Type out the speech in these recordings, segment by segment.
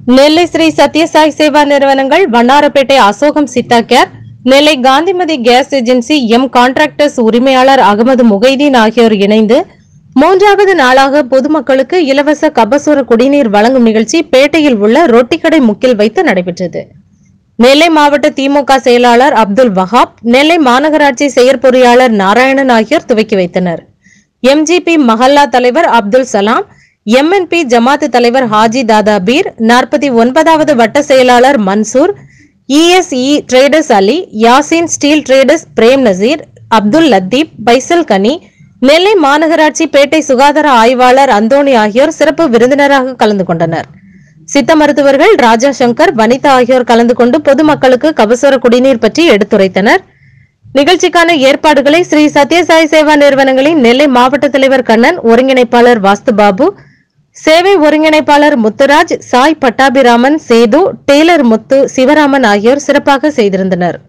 நெல்லை ஸ்ரீ சத்யசாய் சேவா நிறுவனங்கள் Vannarapettai Ashokam Siddha care Nellai Kanthimathi gas agency M contractors உரிமையாளர் அகமது முகைதீன் ஆகியோர் இணைந்து மூன்றாவது நாளாக பொதுமக்களுக்கு இலவச கபசுர குடிநீர் வழங்கும் நிகழ்ச்சி பேட்டையில் உள்ள ரொட்டிக்கடை முக்கில் வைத்து நடைபெற்றது நெல்லை மாவட்ட திமுக செயலாளர் அப்துல் வஹாப் நெல்லை மாநகராட்சி செயற்பொறியாளர் நாராயணன் ஆகியோர் துவக்கி வைத்தனர் எம்ஜிபி மஹல்லா தலைவர் அப்துல் சலாம் எம்என்பி ஜமாத்து தலைவர் ஹாஜி தாதா பீர் நாற்பத்தி ஒன்பதாவது வட்ட செயலாளர் Mansoor ESE traders Ali Yasin steel traders Prem Nazeer Abdul Latheef Faisal Gani Nellai மாநகராட்சி பேட்டை சுகாதார ஆய்வாளர் அந்தோணி ஆகியோர் சிறப்பு விருந்தினராக கலந்து கொண்டனர் சித்த மருத்துவர்கள் ராஜா சங்கர் வனிதா ஆகியோர் கலந்து கொண்டு பொதுமக்களுக்கு கபசுர குடிநீர் பற்றி எடுத்துரைத்தனர் நிகழ்ச்சிக்கான ஏற்பாடுகளை ஸ்ரீ சத்யசாய் சேவா நிறுவனங்களின் நெல்லை மாவட்ட தலைவர் கண்ணன் ஒருங்கிணைப்பாளர் வாஸ்துபாபு சேவை ஒருங்கிணைப்பாளர் முத்துராஜ் சாய் பட்டாபிராமன் சேது டெய்லர் முத்து சிவராமன் ஆகியோர் சிறப்பாக செய்திருந்தனர்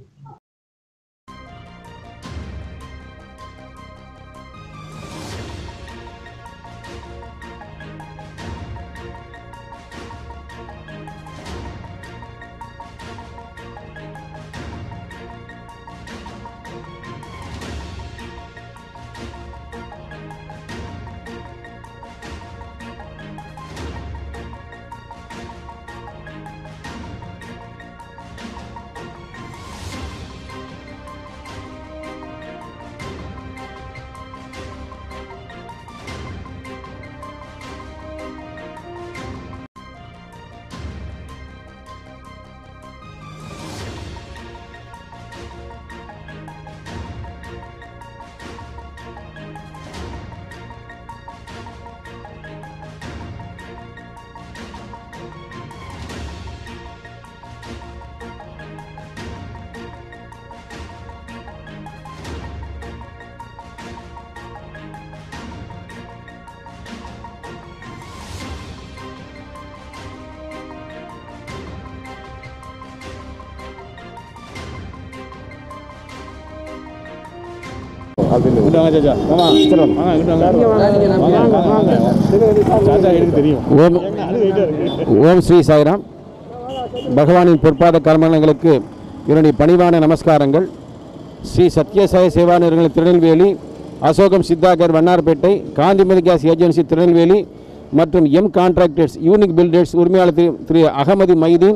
இங்கிட்டு வாங்க சாச்சா மாமா வாங்க இங்கிட்டு வாங்க வாங்க வாங்க சாச்சா எனக்கு தெரியும் ஓம் அது வெயிட்டாக இருக்கு ஓம் ஸ்ரீ சாய்ராம் பகவானின் பொற்பாத கர்மங்களுக்கு என்னுடைய பணிவான நமஸ்காரங்கள் ஸ்ரீ சத்யசாய சேவா நிறுவனம் திருநெல்வேலி அசோகம் சித்தாகர் வண்ணார்பேட்டை காந்திமதி கேஸ் ஏஜென்சி திருநெல்வேலி மற்றும் எம் கான்ட்ராக்டர்ஸ் யூனிக் பில்டர்ஸ் உரிமையாளர் திரு திரு அகமது மைதீன்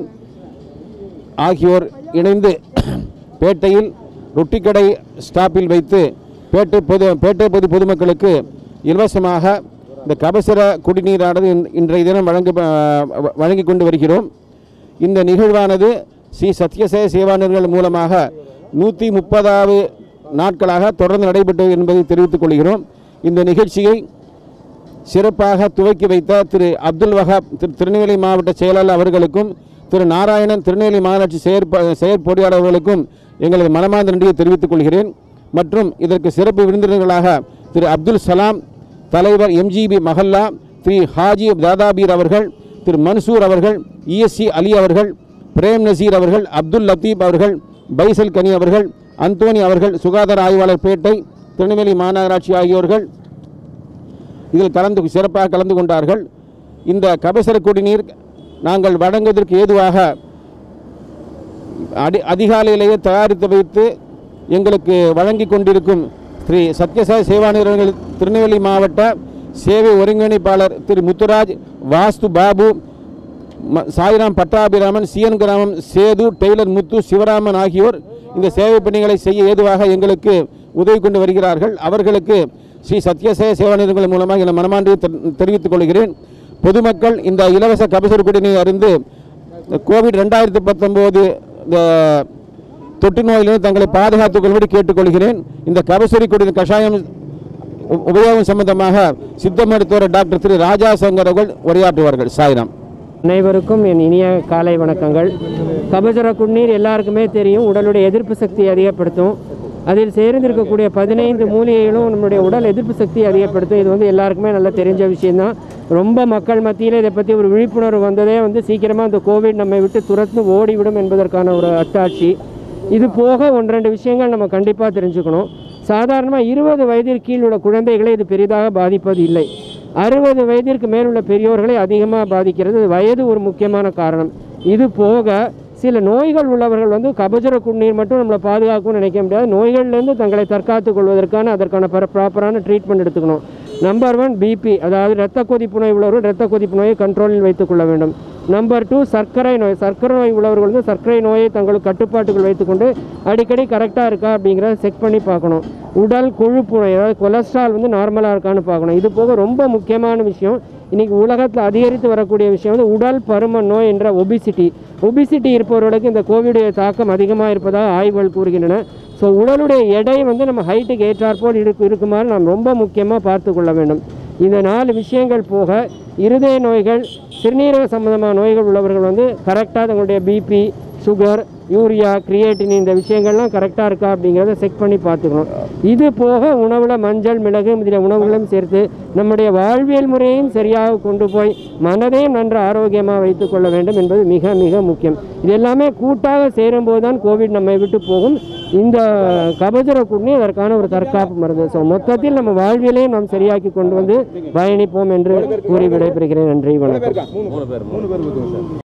ஆகியோர் இணைந்து பேட்டையில் ரொட்டிக்கடை ஸ்டாப்பில் வைத்து பேட்டை பொது பேட்டை பொது பொதுமக்களுக்கு இலவசமாக இந்த கபசுர குடிநீரானது இன்- இன்றைய தினம் வழங்க வழங்கி கொண்டு வருகிறோம் இந்த நிகழ்வானது ஸ்ரீ சத்யசேய சேவா நிறுவனங்கள் மூலமாக நூற்றி முப்பதாவது நாட்களாக தொடர்ந்து நடைபெற்றது என்பதை தெரிவித்துக் கொள்கிறோம் இந்த நிகழ்ச்சியை சிறப்பாக துவக்கி வைத்த திரு அப்துல் வஹாப் திரு திருநெல்வேலி மாவட்ட செயலாளர் அவர்களுக்கும் திரு நாராயணன் திருநெல்வேலி மாநகராட்சி செயற்ப செயற்பொறியாளர் அவர்களுக்கும் எங்களது மனமார்ந்த நன்றியை தெரிவித்துக் கொள்கிறேன் மற்றும் இதற்கு சிறப்பு விருந்தினர்களாக திரு அப்துல் சலாம் தலைவர் எம்ஜிபி மஹல்லா திரு ஹாஜி தாதாபீர் அவர்கள் திரு மன்சூர் அவர்கள் இஎஸ்சி அலி அவர்கள் பிரேம் நசீர் அவர்கள் அப்துல் லத்தீப் அவர்கள் பைசல் கனி அவர்கள் அந்தோனி அவர்கள் சுகாதார ஆய்வாளர் பேட்டை திருநெல்வேலி மாநகராட்சி ஆகியோர்கள் இதில் கலந்து சிறப்பாக கலந்து கொண்டார்கள் இந்த கபசர குடிநீர் நாங்கள் வழங்குவதற்கு ஏதுவாக அடி அதிகாலையிலேயே தயாரித்து வைத்து எங்களுக்கு வழங்கி கொண்டிருக்கும் ஸ்ரீ சத்யசாய் சேவா நிறுவனங்கள் திருநெல்வேலி மாவட்ட சேவை ஒருங்கிணைப்பாளர் திரு முத்துராஜ் வாஸ்து பாபு ம- சாய்ராம் பட்டாபிராமன் சிஎன் கிராமம் சேது டெய்லர் முத்து சிவராமன் ஆகியோர் இந்த சேவை பணிகளை செய்ய ஏதுவாக எங்களுக்கு உதவி கொண்டு வருகிறார்கள் அவர்களுக்கு ஸ்ரீ சத்யசேய சேவா நிறுவனங்கள் மூலமாக என மனமாண்டியை தெ- தெரிவித்துக் கொள்கிறேன் பொதுமக்கள் இந்த இலவச கபசுர குடிநீர் அருந்து இந்த கோவிட் ரெண்டாயிரத்தி பத்தொம்போது இந்த தொற்று நோயிலிருந்து தங்களை பாதுகாத்துக் கொள்ளும்படி கேட்டுக்கொள்கிறேன் இந்த கபசுரி குடிநீர் கஷாயம் உ- உபயோகம் சம்பந்தமாக சித்த மருத்துவர் டாக்டர் திரு ராஜா சங்கர் அவர்கள் உரையாற்றுவார்கள் சாய்ராம் அனைவருக்கும் என் இனிய காலை வணக்கங்கள் கபசுர குடிநீர் எல்லாருக்குமே தெரியும் உடலுடைய எதிர்ப்பு சக்தியை அதிகப்படுத்தும் அதில் சேர்ந்திருக்கக்கூடிய பதினைந்து மூலிகைகளும் நம்மளுடைய உடல் எதிர்ப்பு சக்தியை அதிகப்படுத்தும் இது வந்து எல்லாருக்குமே நல்லா தெரிஞ்ச விஷயம்தான் ரொம்ப மக்கள் மத்தியில் இதை பற்றி ஒரு விழிப்புணர்வு வந்ததே வந்து சீக்கிரமாக இந்த கோவிட் நம்மை விட்டு துரத்து ஓடிவிடும் என்பதற்கான ஒரு அத்தாட்சி இது போக ஒன்று ரெண்டு விஷயங்கள் நம்ம கண்டிப்பாக தெரிஞ்சுக்கணும் சாதாரணமாக இருபது வயதிற்கு கீழ் உள்ள குழந்தைகளை இது பெரிதாக பாதிப்பது இல்லை அறுபது வயதிற்கு மேலுள்ள பெரியோர்களை அதிகமாக பாதிக்கிறது வயது ஒரு முக்கியமான காரணம் இது போக சில நோய்கள் உள்ளவர்கள் வந்து கபசுர குடிநீர் மட்டும் நம்மளை பாதுகாக்கும்னு நினைக்க முடியாது நோய்கள்லேருந்து தங்களை தற்காத்துக் கொள்வதற்கான அதற்கான ப்ராப்பரான ட்ரீட்மெண்ட் எடுத்துக்கணும் நம்பர் ஒன் பிபி அதாவது இரத்த கொதிப்பு நோய் உள்ளவர்கள் இரத்த கொதிப்பு நோயை கண்ட்ரோலில் வைத்துக்கொள்ள வேண்டும் நம்பர் டூ சர்க்கரை நோய் சர்க்கரை நோய் உள்ளவர்கள் வந்து சர்க்கரை நோயை தங்களுக்கு கட்டுப்பாட்டுக்குள் வைத்துக்கொண்டு அடிக்கடி கரெக்டாக இருக்கா அப்படிங்கிறத செக் பண்ணி பார்க்கணும் உடல் கொழுப்பு நோய் அதாவது கொலஸ்ட்ரால் வந்து நார்மலாக இருக்கான்னு பார்க்கணும் இது போக ரொம்ப முக்கியமான விஷயம் இன்றைக்கி உலகத்தில் அதிகரித்து வரக்கூடிய விஷயம் வந்து உடல் பருமன் நோய் என்ற ஒபிசிட்டி ஒபிசிட்டி இருப்பவர்களுக்கு இந்த கோவிடுடைய தாக்கம் அதிகமாக இருப்பதாக ஆய்வுகள் கூறுகின்றன ஸோ உடலுடைய எடை வந்து நம்ம ஹைட்டுக்கு ஏற்றாற்போல் இருக்கு இருக்குமாறு நாம் ரொம்ப முக்கியமாக பார்த்து கொள்ள வேண்டும் இந்த நாலு விஷயங்கள் போக இருதய நோய்கள் சிறுநீரக சம்பந்தமான நோய்கள் உள்ளவர்கள் வந்து கரெக்டாக தங்களுடைய பிபி சுகர் யூரியா கிரியேட்டின் இந்த விஷயங்கள்லாம் கரெக்டாக இருக்கா அப்படிங்கிறத செக் பண்ணி பார்த்துக்கணும் இது போக உணவில் மஞ்சள் மிளகு முதலிய உணவுகளையும் சேர்த்து நம்முடைய வாழ்வியல் முறையையும் சரியாக கொண்டு போய் மனதையும் நன்று ஆரோக்கியமாக வைத்துக் கொள்ள வேண்டும் என்பது மிக மிக முக்கியம் இது எல்லாமே கூட்டாக சேரும்போது தான் கோவிட் நம்மை விட்டு போகும் இந்த கபசுர குடிநீ அதற்கான ஒரு தற்காப்பு மருந்து ஸோ மொத்தத்தில் நம்ம வாழ்வியலையும் நாம் சரியாக்கி கொண்டு வந்து பயணிப்போம் என்று கூறி விடைபெறுகிறேன் நன்றி வணக்கம் மூணு பேர் மூணு பேர்